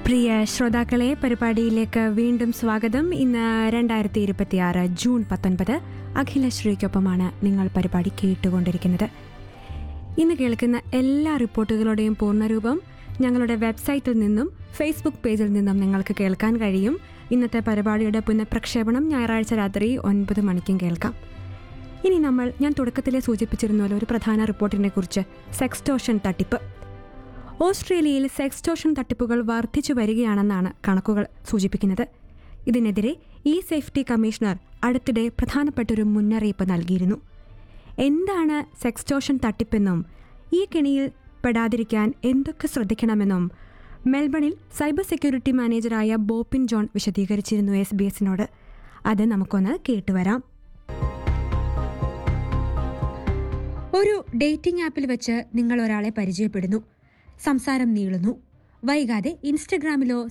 പ്രിയ ശ്രോതാക്കളെ പരിപാടിയിലേക്ക് വീണ്ടും സ്വാഗതം ഇന്ന് രണ്ടായിരത്തി ഇരുപത്തിയാറ് ജൂൺ പത്തൊൻപത് അഖിലശ്രീക്കൊപ്പമാണ് നിങ്ങൾ പരിപാടി കേട്ടുകൊണ്ടിരിക്കുന്നത് ഇന്ന് കേൾക്കുന്ന എല്ലാ റിപ്പോർട്ടുകളുടെയും പൂർണ്ണരൂപം ഞങ്ങളുടെ വെബ്സൈറ്റിൽ നിന്നും ഫേസ്ബുക്ക് പേജിൽ നിന്നും നിങ്ങൾക്ക് കേൾക്കാൻ കഴിയും ഇന്നത്തെ പരിപാടിയുടെ പുനഃപ്രക്ഷേപണം ഞായറാഴ്ച രാത്രി ഒൻപത് മണിക്കും കേൾക്കാം ഇനി നമ്മൾ ഞാൻ തുടക്കത്തിലെ സൂചിപ്പിച്ചിരുന്നല്ലോ ഒരു പ്രധാന റിപ്പോർട്ടിനെ കുറിച്ച് സെക്സ്റ്റോഷൻ തട്ടിപ്പ് ഓസ്ട്രേലിയയിൽ സെക്സ്റ്റോഷൻ തട്ടിപ്പുകൾ വർദ്ധിച്ചു വരികയാണെന്നാണ് കണക്കുകൾ സൂചിപ്പിക്കുന്നത് ഇതിനെതിരെ ഇ സേഫ്റ്റി കമ്മീഷണർ അടുത്തിടെ പ്രധാനപ്പെട്ടൊരു മുന്നറിയിപ്പ് നൽകിയിരുന്നു എന്താണ് സെക്സ്റ്റോഷൻ തട്ടിപ്പെന്നും ഈ കെണിയിൽ പെടാതിരിക്കാൻ എന്തൊക്കെ ശ്രദ്ധിക്കണമെന്നും മെൽബണിൽ സൈബർ സെക്യൂരിറ്റി മാനേജറായ ബോപ്പിൻ ജോൺ വിശദീകരിച്ചിരുന്നു എസ് ബി എസിനോട് അത് നമുക്കൊന്ന് കേട്ടുവരാം ഒരു ഡേറ്റിംഗ് ആപ്പിൽ വെച്ച് നിങ്ങൾ ഒരാളെ പരിചയപ്പെടുന്നു സംസാരം നീളുന്നു വൈകാതെ ഇൻസ്റ്റഗ്രാമിലോ